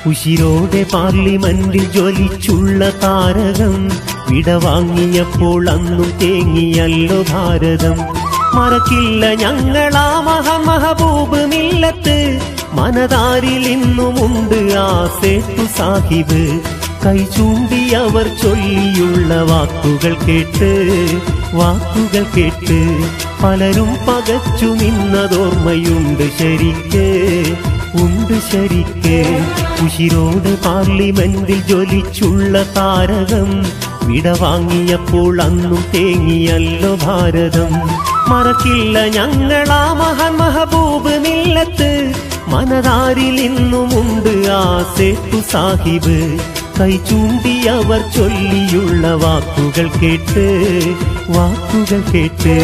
ഉശിരോടെ പാർലിമെന്റിൽ ജ്വലിച്ചുള്ള താരകം വിടവാങ്ങിയപ്പോൾ അന്നും തേങ്ങിയല്ലോ ഭാരതം മറക്കില്ല ഞങ്ങളാ മഹമഹബൂബ് മില്ലത്ത് മനതാരിൽ ഇന്നുമുണ്ട് ആ സേട്ടു സാഹിബ് കൈ ചൂണ്ടി അവർ ചൊല്ലിയുള്ള വാക്കുകൾ കേട്ട് വാക്കുകൾ കേട്ട് പലരും പകച്ചു നിന്നതോർമ്മയുണ്ട് ശരിക്ക് ഉണ്ട് ശരിക്ക് ഉശിരോട് പാർലിമെന്റിൽ ജ്വലിച്ചുള്ള താരകം വിടവാങ്ങിയപ്പോൾ അന്നും തേങ്ങിയല്ലോ ഭാരതം മറക്കില്ല ഞങ്ങളാ മഹൻ മഹബൂബ് മില്ലത്ത് മനതാരിൽ ഇന്നുമുണ്ട് ആ സേട്ടു സാഹിബ് കൈ ചൂണ്ടി അവർ ചൊല്ലിയുള്ള വാക്കുകൾ കേട്ട് വാക്കുകൾ കേട്ട്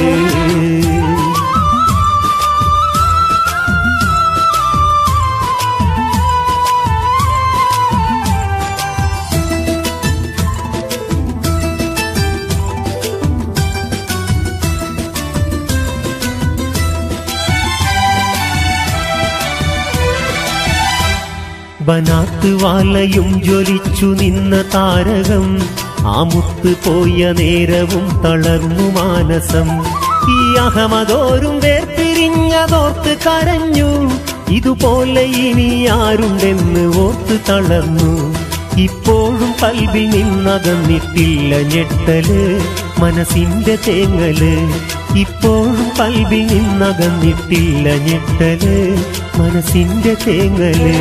ബനാത്ത് വാലയും ജ്വലിച്ചു നിന്ന താരകം ആ മുത്ത് പോയ നേരവും തളർന്നു മാനസം ഈ അഹമദോരും വേർപിരിഞ്ഞതോർത്ത് കരഞ്ഞു ഇതുപോലെ ഇനി ആരുണ്ടെന്ന് ഓർത്ത് തളർന്നു ഇപ്പോഴും കൽവിൽ നിന്നകന്നിട്ടില്ല ഞെട്ടല് മനസ്സിന്റെ തേങ്ങല് ഇപ്പോഴും കൽവിൽ നിന്നകന്നിട്ടില്ല ഞെട്ടല് മനസ്സിന്റെ തേങ്ങല്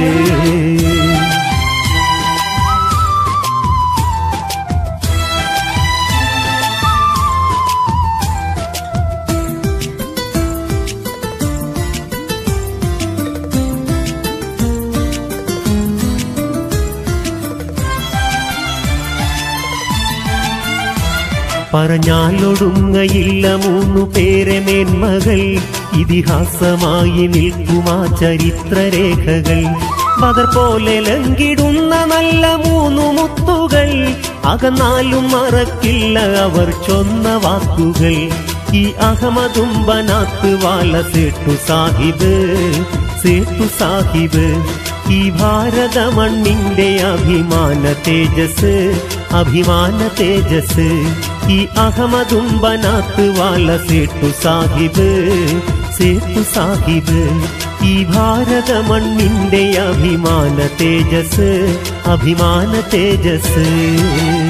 പറഞ്ഞാലൊടുങ്ങയില്ല മൂന്നു പേരെ മേന്മകൾ ഇതിഹാസമായി നിൽക്കുമാ ചരിത്രരേഖകൾ പകർ പോലെ ലങ്കിടുന്ന നല്ല മൂന്നു മുത്തുകൾ അകന്നാലും മറക്കില്ല അവർ ചൊന്ന വാക്കുകൾ ഈ അഹമ്മദും ബനാത്ത് വാല സേട്ടു സാഹിബ് സേട്ടു സാഹിബ് ഈ ഭാരത മണ്ണിന്റെ അഭിമാന തേജസ് അഭിമാന തേജസ് ഈ അഹമ്മദും ബനാത്ത് വാല സേട്ടു സാഹിബ് സേട്ടു സാഹിബ് ഈ ഭാരത മണ്ണിന്റെ അഭിമാന തേജസ് അഭിമാന തേജസ്